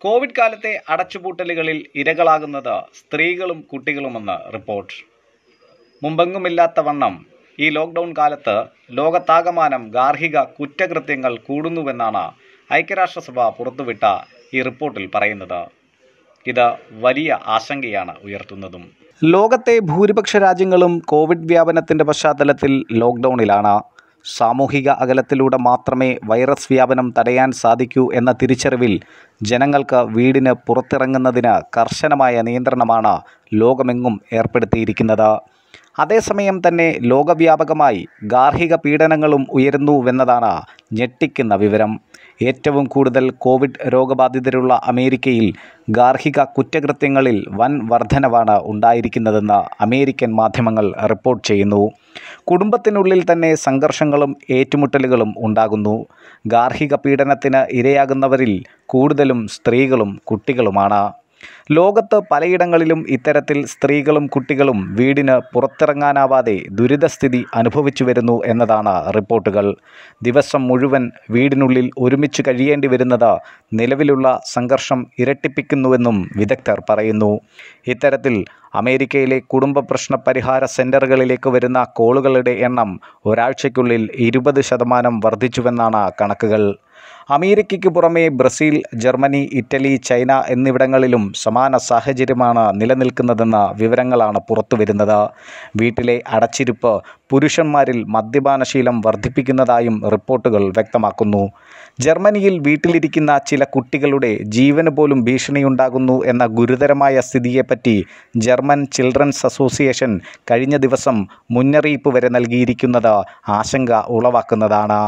Covid കാലത്തെ അടച്ചുപൂട്ടലുകളിൽ ഇരകളാകുന്നത് സ്ത്രീകളും കുട്ടികളുമെന്ന് report മുമ്പെങ്ങുമില്ലാത്ത വണ്ണം ഈ ലോക്ക്ഡൗൺ കാലത്ത് ലോകത്താകമാനം ഗാർഹിക കുറ്റകൃത്യങ്ങൾ കൂടുന്നുവെന്നാണ് ഐക്യരാഷ്ട്രസഭ പുറത്തുവിട്ട ഈ റിപ്പോർട്ടിൽ പറയുന്നത് ഇത് വലിയ ആശങ്കയാണ് ഉയർത്തുന്നതും ലോകത്തെ ഭൂരിപക്ഷ രാജ്യങ്ങളും കോവിഡ് വ്യാപനത്തിൻ്റെ പശ്ചാത്തലത്തിൽ ലോക്ക്ഡൗണിലാണ് സാമൂഹിക അകലത്തിലൂടെ മാത്രമേ വൈറസ് വ്യാപനം തടയാൻ സാധിക്കൂ എന്ന തിരിച്ചറിവിൽ ജനങ്ങൾക്ക് വീടിന് പുറത്തിറങ്ങുന്നതിന് കർശനമായ നിയന്ത്രണമാണ് ലോകമെങ്ങും ഏർപ്പെടുത്തിയിരിക്കുന്നത് അതേസമയം തന്നെ ലോകവ്യാപകമായി ഗാർഹിക പീഡനങ്ങളും ഉയരുന്നുവെന്നതാണ് ഞെട്ടിക്കുന്ന വിവരം ഏറ്റവും കൂടുതൽ കോവിഡ് രോഗബാധിതരുള്ള അമേരിക്കയിൽ ഗാർഹിക കുറ്റകൃത്യങ്ങളിൽ വൻ വർധനവാണ് ഉണ്ടായിരിക്കുന്നതെന്ന് അമേരിക്കൻ മാധ്യമങ്ങൾ റിപ്പോർട്ട് ചെയ്യുന്നു കുടുംബത്തിനുള്ളിൽ തന്നെ സംഘർഷങ്ങളും ഏറ്റുമുട്ടലുകളും ഉണ്ടാകുന്നു ഗാർഹിക പീഡനത്തിന് ഇരയാകുന്നവരിൽ കൂടുതലും സ്ത്രീകളും കുട്ടികളുമാണ് ലോകത്ത് പലയിടങ്ങളിലും ഇത്തരത്തിൽ സ്ത്രീകളും കുട്ടികളും വീടിന് പുറത്തിറങ്ങാനാവാതെ ദുരിതസ്ഥിതി അനുഭവിച്ചു വരുന്നു എന്നതാണ് റിപ്പോർട്ടുകൾ ദിവസം മുഴുവൻ വീടിനുള്ളിൽ ഒരുമിച്ച് കഴിയേണ്ടി വരുന്നത് നിലവിലുള്ള സംഘർഷം ഇരട്ടിപ്പിക്കുന്നുവെന്നും വിദഗ്ധർ പറയുന്നു ഇത്തരത്തിൽ അമേരിക്കയിലെ കുടുംബ പ്രശ്ന പരിഹാര സെൻ്ററുകളിലേക്ക് വരുന്ന കോളുകളുടെ എണ്ണം ഒരാഴ്ചയ്ക്കുള്ളിൽ ഇരുപത് ശതമാനം വർദ്ധിച്ചുവെന്നാണ് കണക്കുകൾ അമേരിക്കയ്ക്ക് പുറമെ ബ്രസീൽ ജർമ്മനി ഇറ്റലി ചൈന എന്നിവിടങ്ങളിലും സമാന സാഹചര്യമാണ് നിലനിൽക്കുന്നതെന്ന വിവരങ്ങളാണ് പുറത്തുവരുന്നത് വീട്ടിലെ അടച്ചിരിപ്പ് പുരുഷന്മാരിൽ മദ്യപാനശീലം വർദ്ധിപ്പിക്കുന്നതായും റിപ്പോർട്ടുകൾ വ്യക്തമാക്കുന്നു ജർമ്മനിയിൽ വീട്ടിലിരിക്കുന്ന ചില കുട്ടികളുടെ ജീവന് പോലും ഭീഷണിയുണ്ടാകുന്നു എന്ന ഗുരുതരമായ സ്ഥിതിയെപ്പറ്റി ജർമ്മൻ ചിൽഡ്രൻസ് അസോസിയേഷൻ കഴിഞ്ഞ ദിവസം മുന്നറിയിപ്പ് വരെ നൽകിയിരിക്കുന്നത് ആശങ്ക ഉളവാക്കുന്നതാണ്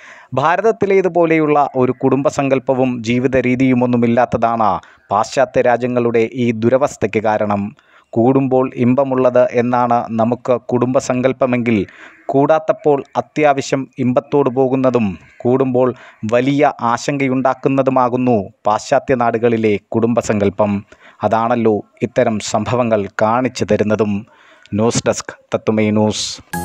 ഭാരതത്തിലേതുപോലെയുള്ള ഒരു കുടുംബസങ്കല്പവും ജീവിത രീതിയുമൊന്നുമില്ലാത്തതാണ് പാശ്ചാത്യ രാജ്യങ്ങളുടെ ഈ ദുരവസ്ഥയ്ക്ക് കാരണം കൂടുമ്പോൾ ഇമ്പമുള്ളത് എന്നാണ് നമുക്ക് കുടുംബസങ്കല്പമെങ്കിൽ കൂടാത്തപ്പോൾ അത്യാവശ്യം ഇമ്പത്തോട് പോകുന്നതും കൂടുമ്പോൾ വലിയ ആശങ്കയുണ്ടാക്കുന്നതുമാകുന്നു പാശ്ചാത്യ നാടുകളിലെ കുടുംബസങ്കല്പം അതാണല്ലോ ഇത്തരം സംഭവങ്ങൾ കാണിച്ചു തരുന്നതും ന്യൂസ് ഡെസ്ക് തത്തുമൈ ന്യൂസ്